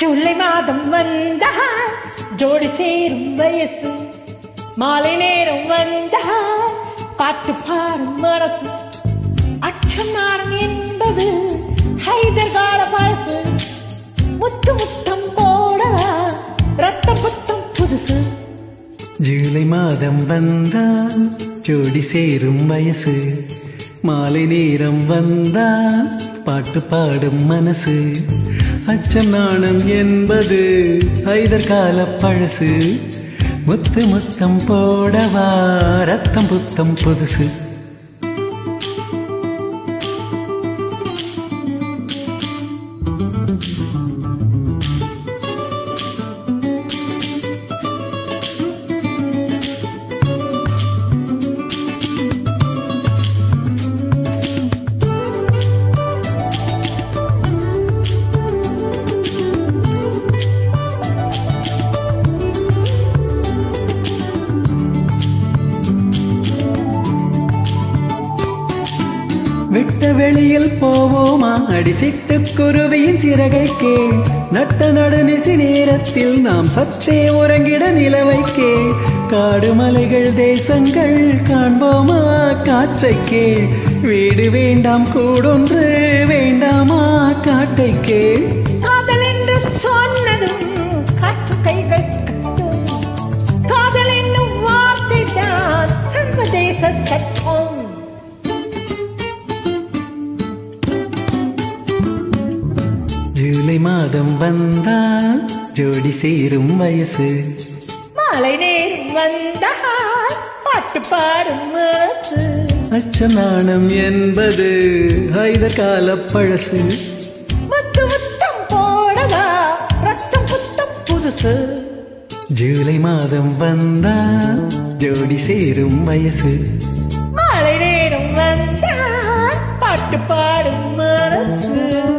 ஜூலை மாதம் வந்தால் ஜோடி சேரும் வயசு மாலை நேரம் வந்தால் பாட்டு பாடும் மனசு அச்சமாரம் என்பது ஹைதர் கால பழசு முத்து முத்தம் போடவா ரத்தம் புத்தம் புதுசு ஜூலை மாதம் வந்தால் ஜோடி சேரும் வயசு மாலை நேரம் வந்தால் பாட்டு பாடும் மனசு அச்சம் நாணம் என்பது ஐதர் கால பழசு முத்து முத்தம் போடவா ரத்தம் புத்தம் புதுசு விட்ட வெளியில் போவோமா அடிசிட்டு குருவியின் சிறகைக்கே நட்ட நடுநிசி நேரத்தில் நாம் சற்றே உறங்கிட நிலவைக்கே காடு மலைகள் தேசங்கள் காண்போமா காற்றைக்கே வீடு வேண்டாம் கூடொன்று வேண்டாமா காட்டைக்கே காதல் என்று சொன்னதும் காற்று கைகள் கட்டும் காதல் என்னும் வார்த்தை தான் சர்வதேச சட்டம் ஜூலை மாதம் வந்தால் ஜோடி சேரும் வயசு மாலை நேரம் வந்தால் பாட்டு பாடும் மனசு அச்சம் நாணம் என்பது ஐத கால பழசு முத்து முத்தம் போடவா ரத்தம் புத்தம் புதுசு ஜூலை மாதம் வந்தால் ஜோடி சேரும் வயசு மாலை நேரம் வந்தால் பாட்டு பாடும் மனசு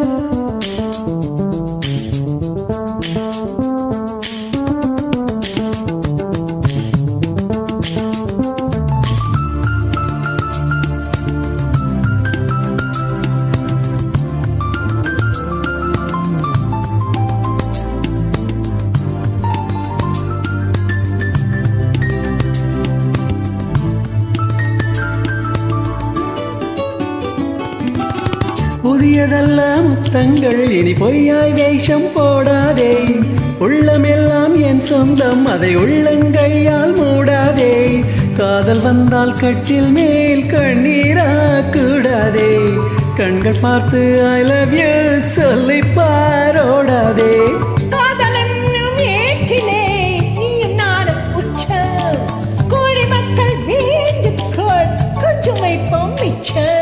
புதியதல்ல முத்தங்கள் இனி பொய்யாய் வேஷம் போடாதே உள்ளமெல்லாம் என் சொந்தம் அதை உள்ளங்கையால் மூடாதே காதல் வந்தால் கட்டில் மேல் கண்ணீரா கூடாதே கண்கள் பார்த்து ஐ லவ் யூ சொல்லி பாரோடாதே காதல் என்னும் ஏற்றிலே நீயும் நானும் உச்சம் கோழி மக்கள் வேண்டுகோள் கொஞ்சம் வைப்போம் மிச்சம்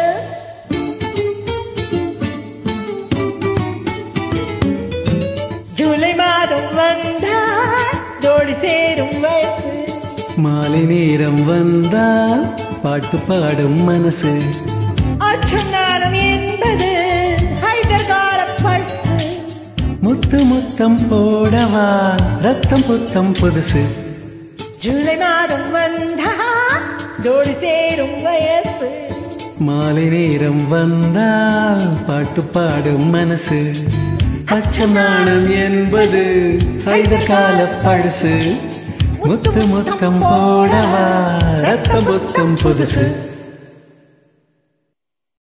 ஜூலை மாதம் வந்தால் ஜோடி சேரும் வயசு மாலை நேரம் வந்தால் பாட்டு பாடும் மனசு அச்சம் நாணம் என்பது ஹைதர் கால பழசு முத்து முத்தம் போடவா ரத்தம் புத்தம் புதுசு ஜூலை மாதம் வந்தால் ஜோடி சேரும் வயசு மாலை நேரம் வந்தால் பாட்டு பாடும் மனசு அச்சம் நாணம் என்பது ஐத கால பழசு முத்து முத்தம் போடவா ரத்தம் புத்தம் புதுசு